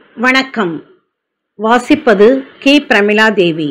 வணக்கம் வாசிப்பது கே பிரமிளா தேவி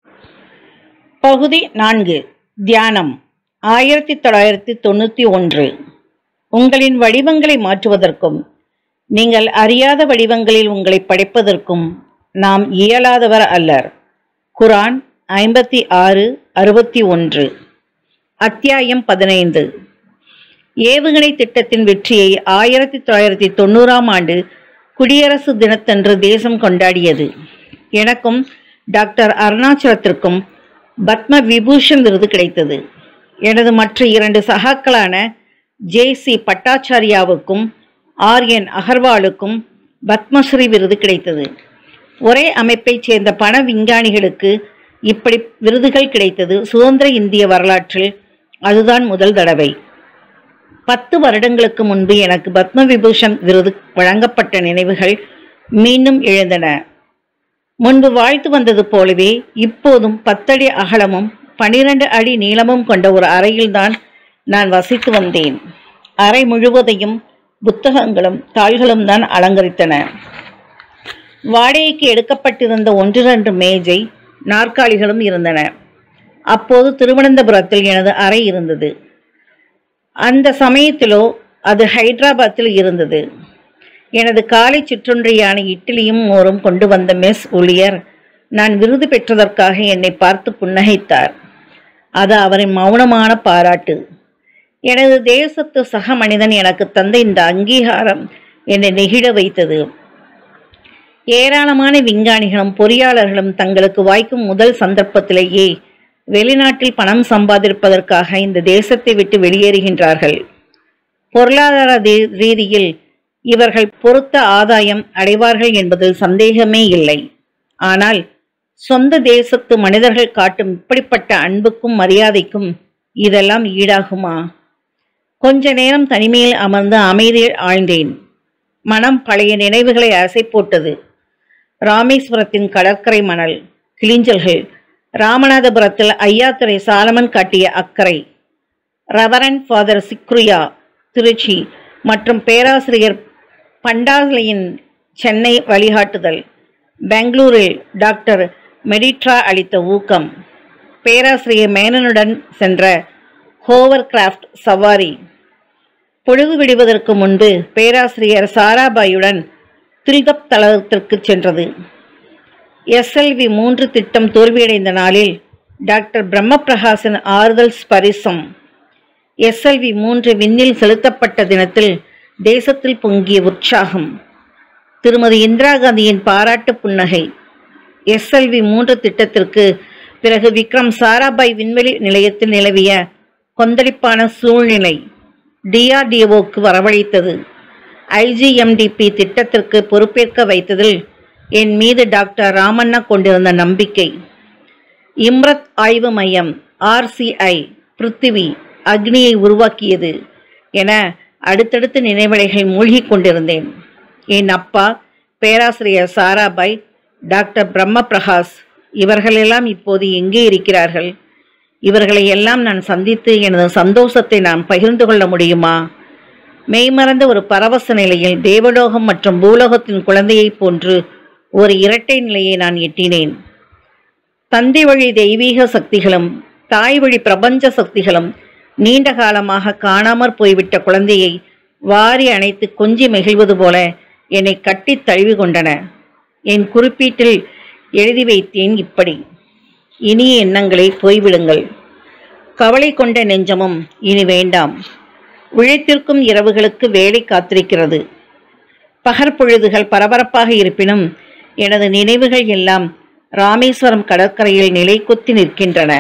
பகுதி நான்கு தியானம் ஆயிரத்தி தொள்ளாயிரத்தி தொண்ணூற்றி ஒன்று உங்களின் வடிவங்களை மாற்றுவதற்கும் நீங்கள் அறியாத வடிவங்களில் உங்களை படைப்பதற்கும் நாம் இயலாதவர் அல்லர் குரான் ஐம்பத்தி ஆறு அறுபத்தி ஒன்று அத்தியாயம் பதினைந்து ஏவுகணை திட்டத்தின் வெற்றியை ஆயிரத்தி தொள்ளாயிரத்தி தொண்ணூறாம் ஆண்டு குடியரசு தினத்தன்று தேசம் கொண்டாடியது எனக்கும் டாக்டர் அருணாச்சலத்திற்கும் பத்ம விபூஷன் விருது கிடைத்தது எனது மற்ற இரண்டு சகாக்களான ஜே சி பட்டாச்சாரியாவுக்கும் ஆர் என் அகர்வாலுக்கும் பத்மஸ்ரீ விருது கிடைத்தது ஒரே அமைப்பைச் சேர்ந்த பண விஞ்ஞானிகளுக்கு இப்படி விருதுகள் கிடைத்தது சுதந்திர இந்திய வரலாற்றில் அதுதான் முதல் தடவை பத்து வருடங்களுக்கு முன்பு எனக்கு பத்ம விபூஷன் விருது வழங்கப்பட்ட நினைவுகள் மீண்டும் எழுந்தன முன்பு வாழ்த்து வந்தது போலவே இப்போதும் பத்தடி அகலமும் பனிரெண்டு அடி நீளமும் கொண்ட ஒரு அறையில்தான் நான் வசித்து வந்தேன் அறை முழுவதையும் புத்தகங்களும் தாள்களும் தான் அலங்கரித்தன வாடகைக்கு எடுக்கப்பட்டிருந்த ஒன்றிரண்டு மேஜை நாற்காலிகளும் இருந்தன அப்போது திருவனந்தபுரத்தில் எனது அறை இருந்தது அந்த சமயத்திலோ அது ஹைதராபாத்தில் இருந்தது எனது காலை சிற்றுண்டியான இட்லியும் மோரும் கொண்டு வந்த மெஸ் ஊழியர் நான் விருது பெற்றதற்காக என்னை பார்த்து புன்னகைத்தார் அது அவரின் மௌனமான பாராட்டு எனது தேசத்து சக மனிதன் எனக்கு தந்த இந்த அங்கீகாரம் என்னை நெகிழ வைத்தது ஏராளமான விஞ்ஞானிகளும் பொறியாளர்களும் தங்களுக்கு வாய்க்கும் முதல் சந்தர்ப்பத்திலேயே வெளிநாட்டில் பணம் சம்பாதிப்பதற்காக இந்த தேசத்தை விட்டு வெளியேறுகின்றார்கள் பொருளாதார ரீ- ரீதியில் இவர்கள் பொருத்த ஆதாயம் அடைவார்கள் என்பதில் சந்தேகமே இல்லை ஆனால் சொந்த தேசத்து மனிதர்கள் காட்டும் இப்படிப்பட்ட அன்புக்கும் மரியாதைக்கும் இதெல்லாம் ஈடாகுமா கொஞ்ச நேரம் தனிமையில் அமர்ந்து அமைதியில் ஆழ்ந்தேன் மனம் பழைய நினைவுகளை அசை போட்டது ராமேஸ்வரத்தின் கடற்கரை மணல் கிளிஞ்சல்கள் ராமநாதபுரத்தில் ஐயாத்துறை சாலமன் காட்டிய அக்கறை ரெவரண்ட் ஃபாதர் சிக்ருயா திருச்சி மற்றும் பேராசிரியர் பண்டாலையின் சென்னை வழிகாட்டுதல் பெங்களூரில் டாக்டர் மெடிட்ரா அளித்த ஊக்கம் பேராசிரியர் மேனனுடன் சென்ற ஹோவர் கிராஃப்ட் சவாரி பொழுது விடுவதற்கு முன்பு பேராசிரியர் சாராபாயுடன் திரிகப் தளத்திற்கு சென்றது எஸ்எல்வி மூன்று திட்டம் தோல்வியடைந்த நாளில் டாக்டர் பிரம்மபிரகாசின் ஆறுதல் ஸ்பரிசம் எஸ்எல்வி மூன்று விண்ணில் செலுத்தப்பட்ட தினத்தில் தேசத்தில் பொங்கிய உற்சாகம் திருமதி இந்திரா காந்தியின் பாராட்டு புன்னகை எஸ்எல்வி மூன்று திட்டத்திற்கு பிறகு விக்ரம் சாராபாய் விண்வெளி நிலையத்தில் நிலவிய கொந்தளிப்பான சூழ்நிலை டிஆர்டிஓக்கு வரவழைத்தது ஐஜிஎம்டிபி திட்டத்திற்கு பொறுப்பேற்க வைத்ததில் என் மீது டாக்டர் ராமண்ணா கொண்டிருந்த நம்பிக்கை இம்ரத் ஆய்வு மையம் ஆர்சிஐ பிருத்திவி அக்னியை உருவாக்கியது என அடுத்தடுத்து நினைவலைகள் மூழ்கிக் கொண்டிருந்தேன் என் அப்பா பேராசிரியர் சாராபாய் டாக்டர் பிரம்ம பிரகாஷ் இவர்களெல்லாம் இப்போது எங்கே இருக்கிறார்கள் இவர்களை எல்லாம் நான் சந்தித்து எனது சந்தோஷத்தை நான் பகிர்ந்து கொள்ள முடியுமா மெய்மறந்த ஒரு பரவச நிலையில் தேவலோகம் மற்றும் பூலோகத்தின் குழந்தையைப் போன்று ஒரு இரட்டை நிலையை நான் எட்டினேன் தந்தை வழி தெய்வீக சக்திகளும் தாய் வழி பிரபஞ்ச சக்திகளும் நீண்ட காலமாக காணாமற் போய்விட்ட குழந்தையை வாரி அணைத்து கொஞ்சி மகிழ்வது போல என்னை கட்டித் தழுவி கொண்டன என் குறிப்பீட்டில் எழுதி வைத்தேன் இப்படி இனிய எண்ணங்களை போய்விடுங்கள் கவலை கொண்ட நெஞ்சமும் இனி வேண்டாம் உழைத்திருக்கும் இரவுகளுக்கு வேலை காத்திருக்கிறது பகற்பொழுதுகள் பரபரப்பாக இருப்பினும் எனது நினைவுகள் எல்லாம் ராமேஸ்வரம் கடற்கரையில் நிலைக்குத்தி நிற்கின்றன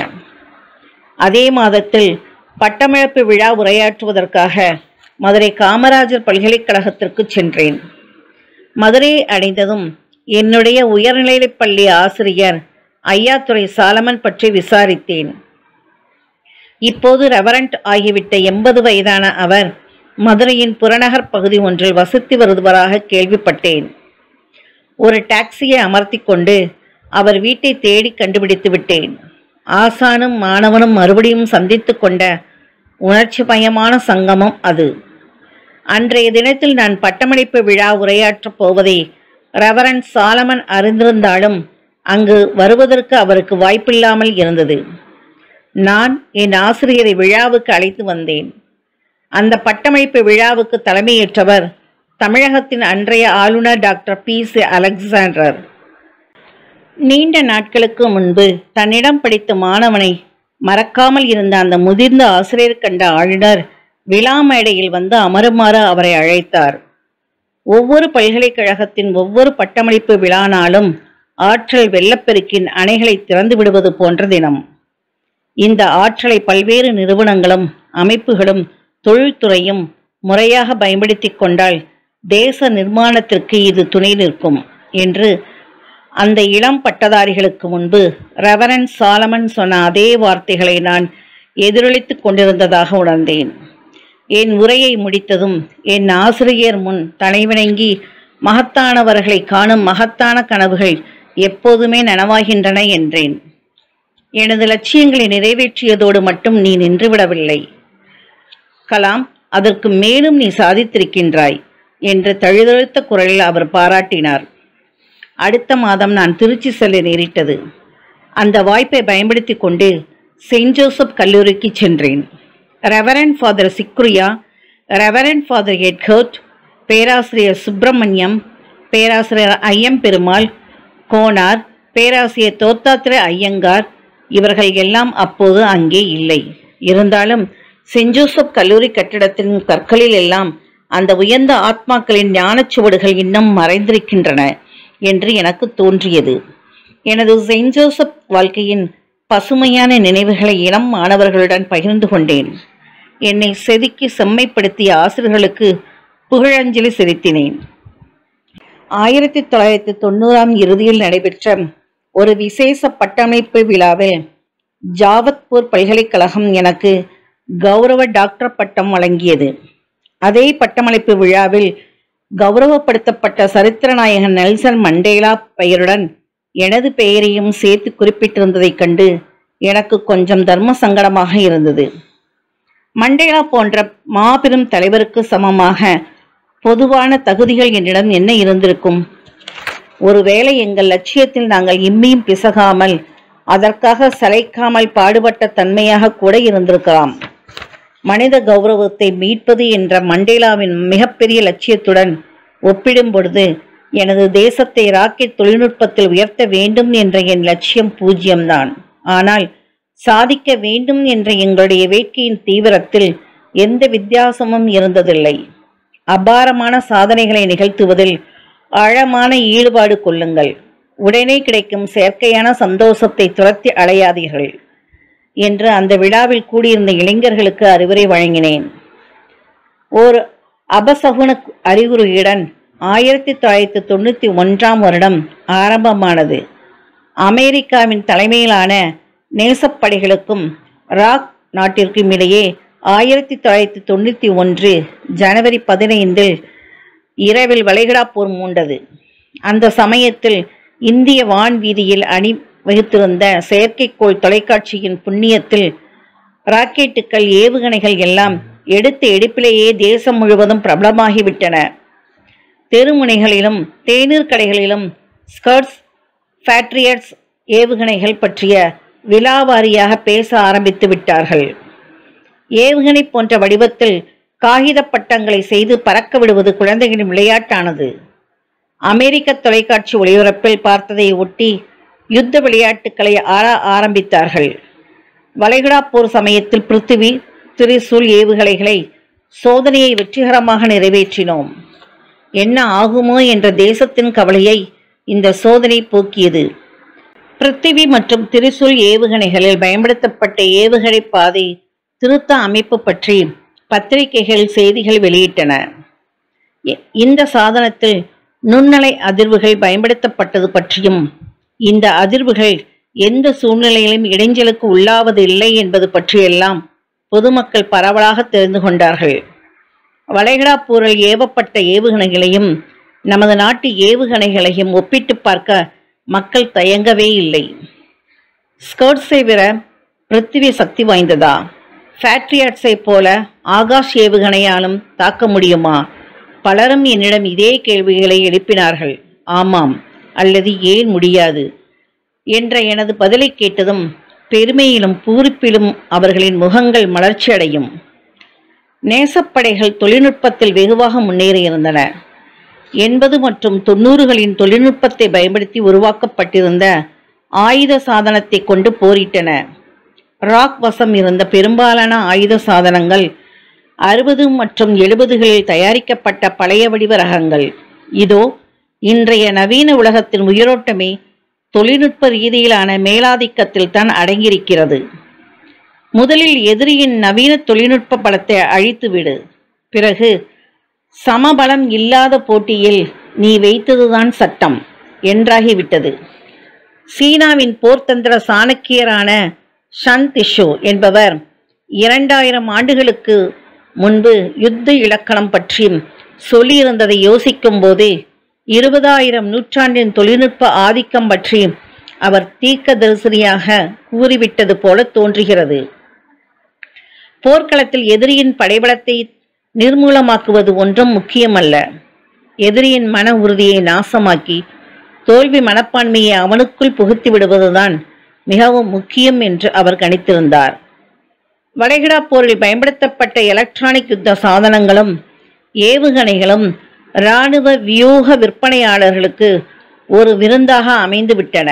அதே மாதத்தில் பட்டமளிப்பு விழா உரையாற்றுவதற்காக மதுரை காமராஜர் பல்கலைக்கழகத்திற்கு சென்றேன் மதுரையை அடைந்ததும் என்னுடைய உயர்நிலைப் பள்ளி ஆசிரியர் ஐயாத்துறை சாலமன் பற்றி விசாரித்தேன் இப்போது ரெவரண்ட் ஆகிவிட்ட எண்பது வயதான அவர் மதுரையின் புறநகர் பகுதி ஒன்றில் வசித்து வருவதாக கேள்விப்பட்டேன் ஒரு டாக்ஸியை அமர்த்தி கொண்டு அவர் வீட்டை தேடி கண்டுபிடித்து விட்டேன் ஆசானும் மாணவனும் மறுபடியும் சந்தித்து கொண்ட உணர்ச்சி மயமான சங்கமம் அது அன்றைய தினத்தில் நான் பட்டமளிப்பு விழா உரையாற்றப் போவதை ரெவரண்ட் சாலமன் அறிந்திருந்தாலும் அங்கு வருவதற்கு அவருக்கு வாய்ப்பில்லாமல் இருந்தது நான் என் ஆசிரியரை விழாவுக்கு அழைத்து வந்தேன் அந்த பட்டமளிப்பு விழாவுக்கு தலைமையேற்றவர் தமிழகத்தின் அன்றைய ஆளுநர் டாக்டர் பி சி அலெக்சாண்டர் நீண்ட நாட்களுக்கு முன்பு தன்னிடம் படித்த மாணவனை மறக்காமல் இருந்த அந்த முதிர்ந்த ஆசிரியர் கண்ட ஆளுநர் விழா மேடையில் வந்து அமருமாறு அவரை அழைத்தார் ஒவ்வொரு பல்கலைக்கழகத்தின் ஒவ்வொரு பட்டமளிப்பு விழா நாளும் ஆற்றல் வெள்ளப்பெருக்கின் அணைகளை திறந்து விடுவது போன்ற தினம் இந்த ஆற்றலை பல்வேறு நிறுவனங்களும் அமைப்புகளும் தொழில்துறையும் முறையாக பயன்படுத்திக் கொண்டால் தேச நிர்மாணத்திற்கு இது துணை நிற்கும் என்று அந்த இளம் பட்டதாரிகளுக்கு முன்பு ரெவரன் சாலமன் சொன்ன அதே வார்த்தைகளை நான் எதிரொலித்துக் கொண்டிருந்ததாக உணர்ந்தேன் என் உரையை முடித்ததும் என் ஆசிரியர் முன் தலைவணங்கி மகத்தானவர்களை காணும் மகத்தான கனவுகள் எப்போதுமே நனவாகின்றன என்றேன் எனது லட்சியங்களை நிறைவேற்றியதோடு மட்டும் நீ நின்றுவிடவில்லை கலாம் அதற்கு மேலும் நீ சாதித்திருக்கின்றாய் என்று தழுதழுத்த குரலில் அவர் பாராட்டினார் அடுத்த மாதம் நான் திருச்சி செல்ல நேரிட்டது அந்த வாய்ப்பை பயன்படுத்தி கொண்டு செயின்ட் ஜோசப் கல்லூரிக்கு சென்றேன் ரெவரண்ட் ஃபாதர் சிக்ரியா ரெவரண்ட் ஃபாதர் எட்கர்ட் பேராசிரியர் சுப்பிரமணியம் பேராசிரியர் ஐயம் பெருமாள் கோனார் பேராசிரியர் தோத்தாத்திர ஐயங்கார் இவர்கள் எல்லாம் அப்போது அங்கே இல்லை இருந்தாலும் சென்ட் ஜோசப் கல்லூரி கட்டிடத்தின் கற்களில் எல்லாம் அந்த உயர்ந்த ஆத்மாக்களின் ஞானச்சுவடுகள் இன்னும் மறைந்திருக்கின்றன என்று எனக்கு தோன்றியது எனது செயின்ட் ஜோசப் வாழ்க்கையின் பசுமையான நினைவுகளை இளம் மாணவர்களுடன் பகிர்ந்து கொண்டேன் என்னை செதுக்கி செம்மைப்படுத்திய ஆசிரியர்களுக்கு புகழஞ்சலி செலுத்தினேன் ஆயிரத்தி தொள்ளாயிரத்தி தொண்ணூறாம் இறுதியில் நடைபெற்ற ஒரு விசேஷ பட்டமைப்பு விழாவில் ஜாவத்பூர் பல்கலைக்கழகம் எனக்கு கௌரவ டாக்டர் பட்டம் வழங்கியது அதே பட்டமளிப்பு விழாவில் கௌரவப்படுத்தப்பட்ட சரித்திர நாயகன் நெல்சன் மண்டேலா பெயருடன் எனது பெயரையும் சேர்த்து குறிப்பிட்டிருந்ததைக் கண்டு எனக்கு கொஞ்சம் தர்ம சங்கடமாக இருந்தது மண்டேலா போன்ற மாபெரும் தலைவருக்கு சமமாக பொதுவான தகுதிகள் என்னிடம் என்ன இருந்திருக்கும் ஒருவேளை எங்கள் லட்சியத்தில் நாங்கள் இம்மியும் பிசகாமல் அதற்காக சளைக்காமல் பாடுபட்ட தன்மையாக கூட இருந்திருக்கலாம் மனித கௌரவத்தை மீட்பது என்ற மண்டேலாவின் மிகப்பெரிய லட்சியத்துடன் ஒப்பிடும் பொழுது எனது தேசத்தை ராக்கெட் தொழில்நுட்பத்தில் உயர்த்த வேண்டும் என்ற என் லட்சியம் பூஜ்யம்தான் ஆனால் சாதிக்க வேண்டும் என்ற எங்களுடைய வேட்கையின் தீவிரத்தில் எந்த வித்தியாசமும் இருந்ததில்லை அபாரமான சாதனைகளை நிகழ்த்துவதில் ஆழமான ஈடுபாடு கொள்ளுங்கள் உடனே கிடைக்கும் செயற்கையான சந்தோஷத்தை துரத்தி அலையாதீர்கள் என்று அந்த விழாவில் கூடியிருந்த இளைஞர்களுக்கு அறிவுரை வழங்கினேன் ஓர் அபசகுன அறிகுறியுடன் ஆயிரத்தி தொள்ளாயிரத்தி தொண்ணூற்றி ஒன்றாம் வருடம் ஆரம்பமானது அமெரிக்காவின் தலைமையிலான நேசப்படைகளுக்கும் ராக் நாட்டிற்கும் இடையே ஆயிரத்தி தொள்ளாயிரத்தி தொண்ணூற்றி ஒன்று ஜனவரி பதினைந்தில் இரவில் வளைகுடா போர் மூண்டது அந்த சமயத்தில் இந்திய வான்வீதியில் அணி வகித்திருந்த செயற்கைக்கோள் தொலைக்காட்சியின் புண்ணியத்தில் ராக்கெட்டுகள் ஏவுகணைகள் எல்லாம் எடுத்த எடுப்பிலேயே தேசம் முழுவதும் பிரபலமாகிவிட்டன தெருமுனைகளிலும் தேநீர் கடைகளிலும் ஸ்கர்ட்ஸ் ஃபேட்ரியட்ஸ் ஏவுகணைகள் பற்றிய விலாவாரியாக பேச ஆரம்பித்து விட்டார்கள் ஏவுகணை போன்ற வடிவத்தில் காகித பட்டங்களை செய்து பறக்க விடுவது குழந்தைகளின் விளையாட்டானது அமெரிக்க தொலைக்காட்சி ஒளிபரப்பில் பார்த்ததை ஒட்டி யுத்த விளையாட்டுக்களை ஆர ஆரம்பித்தார்கள் வளைகுடா போர் சமயத்தில் பிருத்திவி திரிசூல் ஏவுகணைகளை சோதனையை வெற்றிகரமாக நிறைவேற்றினோம் என்ன ஆகுமோ என்ற தேசத்தின் கவலையை இந்த சோதனை போக்கியது பிருத்திவி மற்றும் திரிசூல் ஏவுகணைகளில் பயன்படுத்தப்பட்ட ஏவுகணை பாதை திருத்த அமைப்பு பற்றி பத்திரிகைகள் செய்திகள் வெளியிட்டன இ- இந்த சாதனத்தில் நுண்ணலை அதிர்வுகள் பயன்படுத்தப்பட்டது பற்றியும் இந்த அதிர்வுகள் எந்த சூழ்நிலையிலும் இடைஞ்சலுக்கு உள்ளாவது இல்லை என்பது பற்றியெல்லாம் பொதுமக்கள் பரவலாக தெரிந்து கொண்டார்கள் வளைகுடா போரில் ஏவப்பட்ட ஏவுகணைகளையும் நமது நாட்டு ஏவுகணைகளையும் ஒப்பிட்டு பார்க்க மக்கள் தயங்கவே இல்லை ஸ்கர்ட்ஸை விட பிருத்திவி சக்தி வாய்ந்ததா ஃபேட்ரியாட்ஸை போல ஆகாஷ் ஏவுகணையாலும் தாக்க முடியுமா பலரும் என்னிடம் இதே கேள்விகளை எழுப்பினார்கள் ஆமாம் அல்லது ஏன் முடியாது என்ற எனது பதிலை கேட்டதும் பெருமையிலும் பூரிப்பிலும் அவர்களின் முகங்கள் மலர்ச்சியடையும் நேசப்படைகள் தொழில்நுட்பத்தில் வெகுவாக முன்னேறியிருந்தன எண்பது மற்றும் தொண்ணூறுகளின் தொழில்நுட்பத்தை பயன்படுத்தி உருவாக்கப்பட்டிருந்த ஆயுத சாதனத்தை கொண்டு போரிட்டன ராக் வசம் இருந்த பெரும்பாலான ஆயுத சாதனங்கள் அறுபது மற்றும் எழுபதுகளில் தயாரிக்கப்பட்ட பழைய வடிவ ரகங்கள் இதோ இன்றைய நவீன உலகத்தின் உயிரோட்டமே தொழில்நுட்ப ரீதியிலான மேலாதிக்கத்தில் தான் அடங்கியிருக்கிறது முதலில் எதிரியின் நவீன தொழில்நுட்ப பலத்தை அழித்துவிடு பிறகு சமபலம் இல்லாத போட்டியில் நீ வைத்ததுதான் சட்டம் என்றாகிவிட்டது சீனாவின் போர்த்தந்திர சாணக்கியரான ஷன் திஷோ என்பவர் இரண்டாயிரம் ஆண்டுகளுக்கு முன்பு யுத்த இலக்கணம் பற்றி சொல்லியிருந்ததை யோசிக்கும் போதே இருபதாயிரம் நூற்றாண்டின் தொழில்நுட்ப ஆதிக்கம் பற்றி அவர் தீர்க்கதரிசனியாக கூறிவிட்டது போல தோன்றுகிறது போர்க்களத்தில் எதிரியின் படைபலத்தை நிர்மூலமாக்குவது ஒன்றும் முக்கியமல்ல எதிரியின் மன உறுதியை நாசமாக்கி தோல்வி மனப்பான்மையை அவனுக்குள் புகுத்தி விடுவதுதான் மிகவும் முக்கியம் என்று அவர் கணித்திருந்தார் வளைகுடா போரில் பயன்படுத்தப்பட்ட எலக்ட்ரானிக் யுத்த சாதனங்களும் ஏவுகணைகளும் இராணுவ வியூக விற்பனையாளர்களுக்கு ஒரு விருந்தாக அமைந்து விட்டன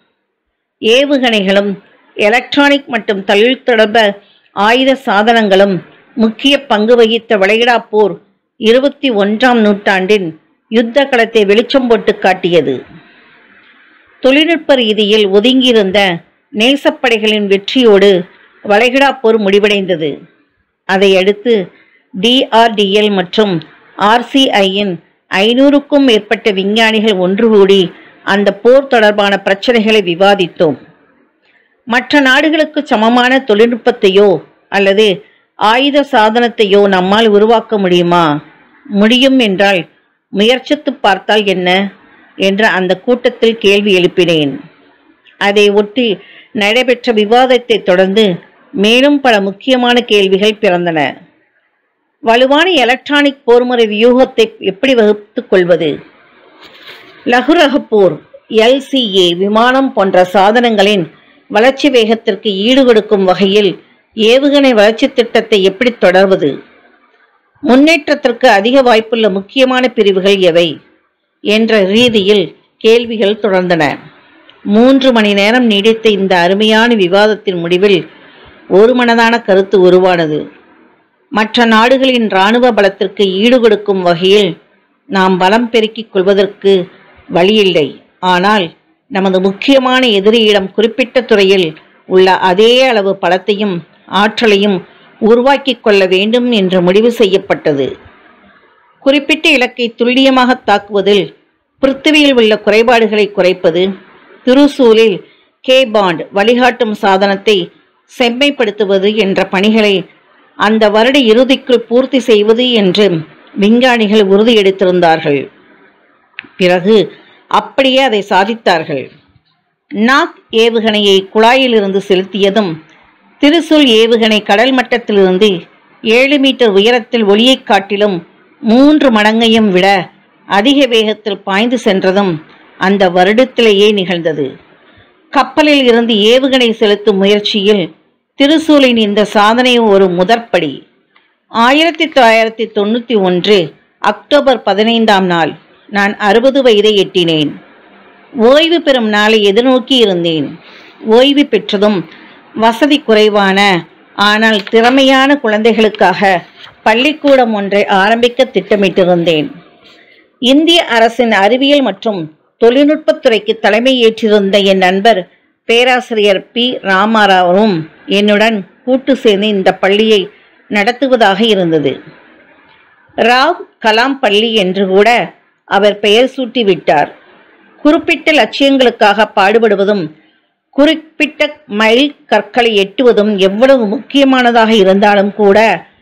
ஏவுகணைகளும் எலக்ட்ரானிக் மற்றும் தொழில் தொடர்ப ஆயுத சாதனங்களும் முக்கிய பங்கு வகித்த வளைகுடா போர் இருபத்தி ஒன்றாம் நூற்றாண்டின் யுத்த களத்தை வெளிச்சம் போட்டு காட்டியது தொழில்நுட்ப ரீதியில் ஒதுங்கியிருந்த நேசப்படைகளின் வெற்றியோடு வளைகுடா போர் முடிவடைந்தது அதையடுத்து டிஆர்டிஎல் மற்றும் ஆர்சிஐயின் ஐநூறுக்கும் மேற்பட்ட விஞ்ஞானிகள் ஒன்று கூடி அந்த போர் தொடர்பான பிரச்சனைகளை விவாதித்தோம் மற்ற நாடுகளுக்கு சமமான தொழில்நுட்பத்தையோ அல்லது ஆயுத சாதனத்தையோ நம்மால் உருவாக்க முடியுமா முடியும் என்றால் முயற்சித்து பார்த்தால் என்ன என்ற அந்த கூட்டத்தில் கேள்வி எழுப்பினேன் அதை ஒட்டி நடைபெற்ற விவாதத்தை தொடர்ந்து மேலும் பல முக்கியமான கேள்விகள் பிறந்தன வலுவான எலக்ட்ரானிக் போர்முறை வியூகத்தை எப்படி வகுத்துக் கொள்வது லகுரக போர் எல்சிஏ விமானம் போன்ற சாதனங்களின் வளர்ச்சி வேகத்திற்கு ஈடுகொடுக்கும் வகையில் ஏவுகணை வளர்ச்சி திட்டத்தை எப்படி தொடர்வது முன்னேற்றத்திற்கு அதிக வாய்ப்புள்ள முக்கியமான பிரிவுகள் எவை என்ற ரீதியில் கேள்விகள் தொடர்ந்தன மூன்று மணி நேரம் நீடித்த இந்த அருமையான விவாதத்தின் முடிவில் ஒரு மனதான கருத்து உருவானது மற்ற நாடுகளின் இராணுவ பலத்திற்கு ஈடுகொடுக்கும் வகையில் நாம் பலம் பெருக்கிக் கொள்வதற்கு வழியில்லை ஆனால் நமது முக்கியமான எதிரியிடம் குறிப்பிட்ட துறையில் உள்ள அதே அளவு பலத்தையும் ஆற்றலையும் உருவாக்கிக் கொள்ள வேண்டும் என்று முடிவு செய்யப்பட்டது குறிப்பிட்ட இலக்கை துல்லியமாக தாக்குவதில் பிருத்திவியில் உள்ள குறைபாடுகளை குறைப்பது திருசூலில் கே பாண்ட் வழிகாட்டும் சாதனத்தை செம்மைப்படுத்துவது என்ற பணிகளை அந்த வருட இறுதிக்குள் பூர்த்தி செய்வது என்று விஞ்ஞானிகள் உறுதியெடுத்திருந்தார்கள் பிறகு அப்படியே அதை சாதித்தார்கள் நாக் ஏவுகணையை குழாயிலிருந்து செலுத்தியதும் திருசுல் ஏவுகணை கடல் மட்டத்திலிருந்து ஏழு மீட்டர் உயரத்தில் ஒளியைக் காட்டிலும் மூன்று மடங்கையும் விட அதிக வேகத்தில் பாய்ந்து சென்றதும் அந்த வருடத்திலேயே நிகழ்ந்தது கப்பலில் இருந்து ஏவுகணை செலுத்தும் முயற்சியில் திருசூலின் இந்த சாதனை ஒரு முதற்படி ஆயிரத்தி தொள்ளாயிரத்தி தொண்ணூற்றி ஒன்று அக்டோபர் பதினைந்தாம் நாள் நான் அறுபது வயதை எட்டினேன் ஓய்வு பெறும் நாளை எதிர்நோக்கி இருந்தேன் ஓய்வு பெற்றதும் வசதி குறைவான ஆனால் திறமையான குழந்தைகளுக்காக பள்ளிக்கூடம் ஒன்றை ஆரம்பிக்க திட்டமிட்டிருந்தேன் இந்திய அரசின் அறிவியல் மற்றும் தொழில்நுட்பத்துறைக்கு தலைமை ஏற்றிருந்த என் நண்பர் பேராசிரியர் பி ராமாராவும் என்னுடன் கூட்டு சேர்ந்து இந்த பள்ளியை நடத்துவதாக இருந்தது ராவ் கலாம் பள்ளி என்று கூட அவர் பெயர் சூட்டி விட்டார் குறிப்பிட்ட லட்சியங்களுக்காக பாடுபடுவதும் குறிப்பிட்ட மைல் கற்களை எட்டுவதும் எவ்வளவு முக்கியமானதாக இருந்தாலும் கூட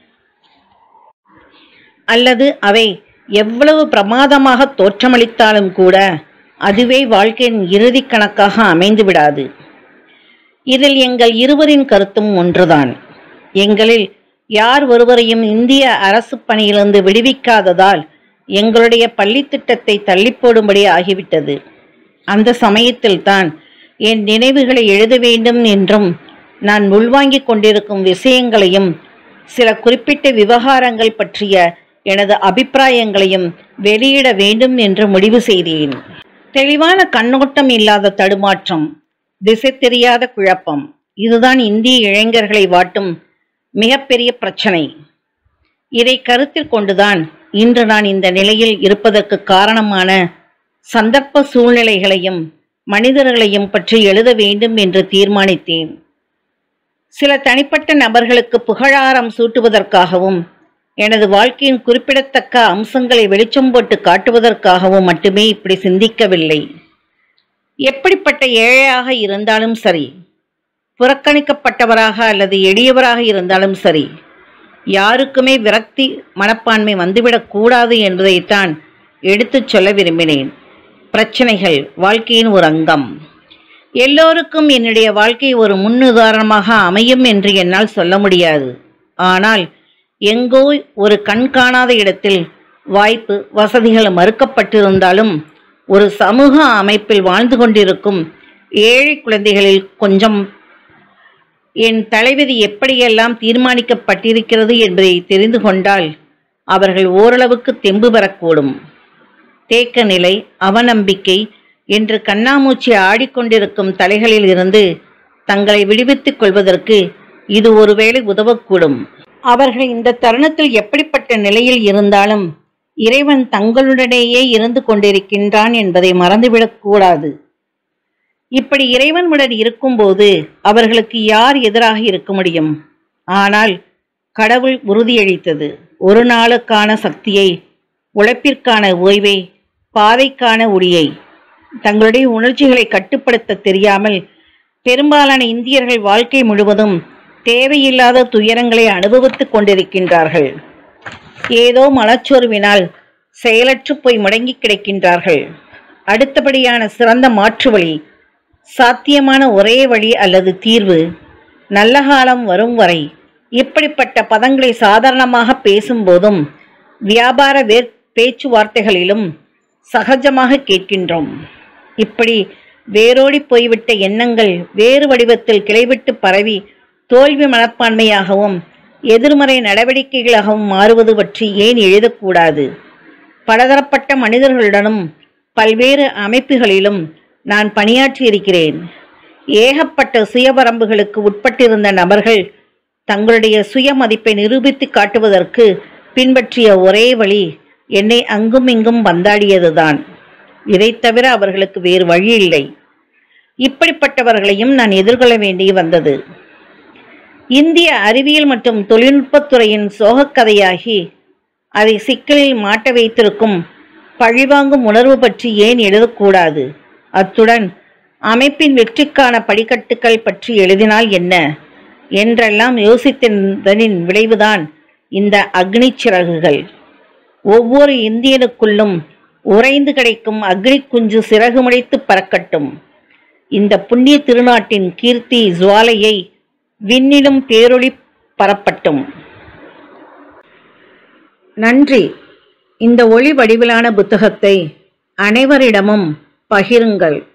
அல்லது அவை எவ்வளவு பிரமாதமாக தோற்றமளித்தாலும் கூட அதுவே வாழ்க்கையின் இறுதி கணக்காக அமைந்து விடாது இதில் எங்கள் இருவரின் கருத்தும் ஒன்றுதான் எங்களில் யார் ஒருவரையும் இந்திய அரசு பணியிலிருந்து விடுவிக்காததால் எங்களுடைய பள்ளி திட்டத்தை தள்ளி போடும்படி ஆகிவிட்டது அந்த சமயத்தில்தான் என் நினைவுகளை எழுத வேண்டும் என்றும் நான் உள்வாங்கிக் கொண்டிருக்கும் விஷயங்களையும் சில குறிப்பிட்ட விவகாரங்கள் பற்றிய எனது அபிப்பிராயங்களையும் வெளியிட வேண்டும் என்று முடிவு செய்தேன் தெளிவான கண்ணோட்டம் இல்லாத தடுமாற்றம் திசை தெரியாத குழப்பம் இதுதான் இந்திய இளைஞர்களை வாட்டும் மிகப்பெரிய பிரச்சனை இதை கருத்தில் கொண்டுதான் இன்று நான் இந்த நிலையில் இருப்பதற்கு காரணமான சந்தர்ப்ப சூழ்நிலைகளையும் மனிதர்களையும் பற்றி எழுத வேண்டும் என்று தீர்மானித்தேன் சில தனிப்பட்ட நபர்களுக்கு புகழாரம் சூட்டுவதற்காகவும் எனது வாழ்க்கையின் குறிப்பிடத்தக்க அம்சங்களை வெளிச்சம் போட்டு காட்டுவதற்காகவும் மட்டுமே இப்படி சிந்திக்கவில்லை எப்படிப்பட்ட ஏழையாக இருந்தாலும் சரி புறக்கணிக்கப்பட்டவராக அல்லது எளியவராக இருந்தாலும் சரி யாருக்குமே விரக்தி மனப்பான்மை வந்துவிடக் கூடாது என்பதைத்தான் எடுத்துச் சொல்ல விரும்பினேன் பிரச்சனைகள் வாழ்க்கையின் ஒரு அங்கம் எல்லோருக்கும் என்னுடைய வாழ்க்கை ஒரு முன்னுதாரணமாக அமையும் என்று என்னால் சொல்ல முடியாது ஆனால் எங்கோ ஒரு கண் காணாத இடத்தில் வாய்ப்பு வசதிகள் மறுக்கப்பட்டிருந்தாலும் ஒரு சமூக அமைப்பில் வாழ்ந்து கொண்டிருக்கும் ஏழை குழந்தைகளில் கொஞ்சம் என் தலைவிதி எப்படியெல்லாம் தீர்மானிக்கப்பட்டிருக்கிறது என்பதை தெரிந்து கொண்டால் அவர்கள் ஓரளவுக்கு தெம்பு பெறக்கூடும் தேக்க நிலை அவநம்பிக்கை என்று கண்ணாமூச்சி ஆடிக்கொண்டிருக்கும் தலைகளில் இருந்து தங்களை விடுவித்துக் கொள்வதற்கு இது ஒருவேளை உதவக்கூடும் அவர்கள் இந்த தருணத்தில் எப்படிப்பட்ட நிலையில் இருந்தாலும் இறைவன் தங்களுடனேயே இருந்து கொண்டிருக்கின்றான் என்பதை மறந்துவிடக் கூடாது இப்படி இறைவனுடன் இருக்கும்போது அவர்களுக்கு யார் எதிராக இருக்க முடியும் ஆனால் கடவுள் உறுதியளித்தது ஒரு நாளுக்கான சக்தியை உழைப்பிற்கான ஓய்வை பாதைக்கான ஒளியை தங்களுடைய உணர்ச்சிகளை கட்டுப்படுத்த தெரியாமல் பெரும்பாலான இந்தியர்கள் வாழ்க்கை முழுவதும் தேவையில்லாத துயரங்களை அனுபவித்துக் கொண்டிருக்கின்றார்கள் ஏதோ மனச்சோர்வினால் செயலற்று போய் முடங்கி கிடக்கின்றார்கள் அடுத்தபடியான சிறந்த மாற்று வழி சாத்தியமான ஒரே வழி அல்லது தீர்வு நல்ல காலம் வரும் வரை இப்படிப்பட்ட பதங்களை சாதாரணமாக பேசும்போதும் வியாபார வே பேச்சுவார்த்தைகளிலும் சகஜமாக கேட்கின்றோம் இப்படி வேரோடி போய்விட்ட எண்ணங்கள் வேறு வடிவத்தில் கிளைவிட்டு பரவி தோல்வி மனப்பான்மையாகவும் எதிர்மறை நடவடிக்கைகளாகவும் மாறுவது பற்றி ஏன் எழுதக்கூடாது பலதரப்பட்ட மனிதர்களுடனும் பல்வேறு அமைப்புகளிலும் நான் பணியாற்றியிருக்கிறேன் ஏகப்பட்ட சுயவரம்புகளுக்கு உட்பட்டிருந்த நபர்கள் தங்களுடைய சுய மதிப்பை நிரூபித்து காட்டுவதற்கு பின்பற்றிய ஒரே வழி என்னை அங்கும் இங்கும் வந்தாடியதுதான் இதைத் தவிர அவர்களுக்கு வேறு வழி இல்லை இப்படிப்பட்டவர்களையும் நான் எதிர்கொள்ள வேண்டி வந்தது இந்திய அறிவியல் மற்றும் தொழில்நுட்பத்துறையின் சோகக்கதையாகி அதை சிக்கலில் மாட்ட வைத்திருக்கும் பழிவாங்கும் உணர்வு பற்றி ஏன் எழுதக்கூடாது அத்துடன் அமைப்பின் வெற்றிக்கான படிக்கட்டுகள் பற்றி எழுதினால் என்ன என்றெல்லாம் யோசித்ததனின் விளைவுதான் இந்த அக்னி சிறகுகள் ஒவ்வொரு இந்தியனுக்குள்ளும் உறைந்து கிடைக்கும் அக்னி குஞ்சு சிறகுமுடைத்து பறக்கட்டும் இந்த புண்ணிய திருநாட்டின் கீர்த்தி ஜுவாலையை விண்ணிலும் பேரொளி பரப்பட்டும் நன்றி இந்த ஒளி வடிவிலான புத்தகத்தை அனைவரிடமும் பகிருங்கள்